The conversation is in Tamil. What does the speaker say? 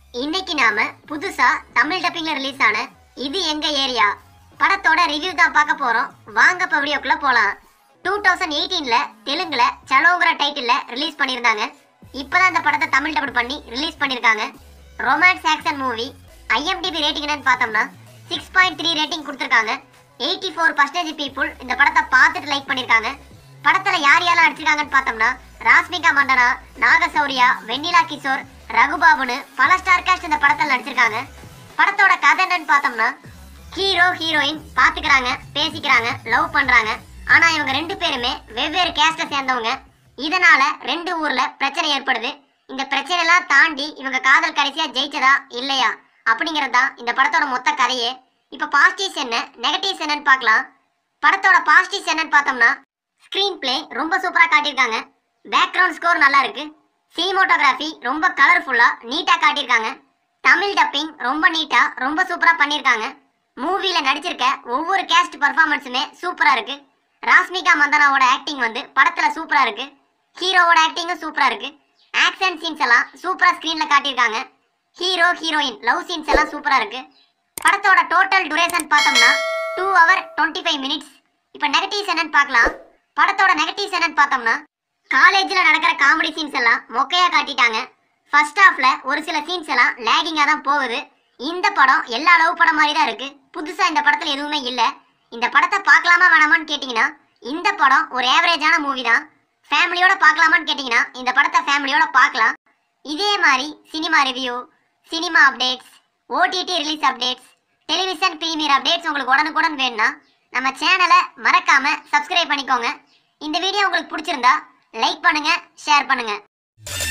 இன்னைக்கு நாம புதுசா தமிழ் டப்பிங்ல ரிலீஸ் ஆன இது எங்க ஏரியா படத்தோட ரிவ்யூ தான் பார்க்க போறோம் வாங்க இப்ப வீடியோக்குள்ள போலாம் டூ தௌசண்ட் எயிட்டீன்ல தெலுங்குல சலோங்கிற டைட்டில்ல ரிலீஸ் பண்ணியிருந்தாங்க இப்பதான் இந்த படத்தை தமிழ் டபுள் பண்ணி ரிலீஸ் பண்ணியிருக்காங்க romance action movie IMDb rating என்னன்னு பார்த்தோம்னா சிக்ஸ் பாயிண்ட் த்ரீ ரேட்டிங் கொடுத்துருக்காங்க எயிட்டி ஃபோர் பர்சன்டேஜ் பீப்புள் இந்த படத்தை பார்த்துட்டு லைக் பண்ணியிருக்காங்க படத்துல யார் யாரெல்லாம் நடிச்சிருக்காங்கன்னு பார்த்தோம்னா ராஸ்மிகா மண்டனா நாகசௌரியா வெண்ணிலா கிஷோர் ரகுபாபுன்னு பல ஸ்டார் காஸ்ட் இந்த படத்தில் நடிச்சிருக்காங்க படத்தோட கதை என்னன்னு பார்த்தோம்னா ஹீரோ ஹீரோயின் பாத்துக்கிறாங்க பேசிக்கிறாங்க லவ் பண்றாங்க ஆனா இவங்க ரெண்டு பேருமே வெவ்வேறு கேஸ்ட சேர்ந்தவங்க இதனால ரெண்டு ஊர்ல பிரச்சனை ஏற்படுது இந்த பிரச்சனை எல்லாம் தாண்டி இவங்க காதல் கடைசியா ஜெயிச்சதா இல்லையா அப்படிங்கிறது தான் இந்த படத்தோட மொத்த கதையே இப்ப பாசிட்டிவ்ஸ் என்ன நெகட்டிவ்ஸ் என்னன்னு பார்க்கலாம் படத்தோட பாசிட்டிவ்ஸ் என்னன்னு பார்த்தோம்னா ஸ்க்ரீன் பிளே ரொம்ப சூப்பரா காட்டியிருக்காங்க பேக்ரவுண்ட் ஸ்கோர் நல்லா இருக்கு சினிமோட்டோகிராஃபி ரொம்ப கலர்ஃபுல்லா நீட்டா காட்டியிருக்காங்க தமிழ் டப்பிங் ரொம்ப நீட்டா ரொம்ப சூப்பரா பண்ணியிருக்காங்க மூவில நடிச்சிருக்க ஒவ்வொரு கேஸ்ட் பர்ஃபார்மன்ஸுமே சூப்பரா இருக்கு ராஸ்மிகா மந்தனாவோட ஆக்டிங் வந்து படத்துல சூப்பரா இருக்கு ஹீரோவோட ஆக்டிங்கும் சூப்பரா இருக்கு ஆக்ஷன் சீன்ஸ் எல்லாம் சூப்பரா ஸ்க்ரீன்ல காட்டியிருக்காங்க ஹீரோ ஹீரோயின் லவ் சீன்ஸ் எல்லாம் சூப்பரா இருக்கு படத்தோட டோட்டல் duration பார்த்தோம்னா two hour twenty five minutes இப்போ நெகட்டிவ்ஸ் என்னன்னு பார்க்கலாம் படத்தோட நெகட்டிவ்ஸ் என்னன்னு பார்த்தோம்னா காலேஜில் நடக்கிற காமெடி சீன்ஸ் எல்லாம் மொக்கையா காட்டிட்டாங்க ஃபர்ஸ்ட் ஹாஃப்ல ஒரு சில சீன்ஸ் எல்லாம் லேகிங்காக தான் போகுது இந்த படம் எல்லா லவ் படம் மாதிரி தான் இருக்கு புதுசா இந்த படத்துல எதுவுமே இல்லை இந்த படத்தை பார்க்கலாமா வேணாமான்னு கேட்டிங்கன்னா இந்த படம் ஒரு ஏவரேஜான மூவி தான் ஃபேமிலியோட பார்க்கலாமான்னு கேட்டிங்கன்னா இந்த படத்தை ஃபேமிலியோட பார்க்கலாம் இதே மாதிரி cinema review cinema updates OTT release updates television premiere updates உங்களுக்கு உடனுக்குடன் வேணும்னா நம்ம சேனலை மறக்காம சப்ஸ்கிரைப் பண்ணிக்கோங்க இந்த வீடியோ உங்களுக்கு பிடிச்சிருந்தா லைக் பண்ணுங்க ஷேர் பண்ணுங்க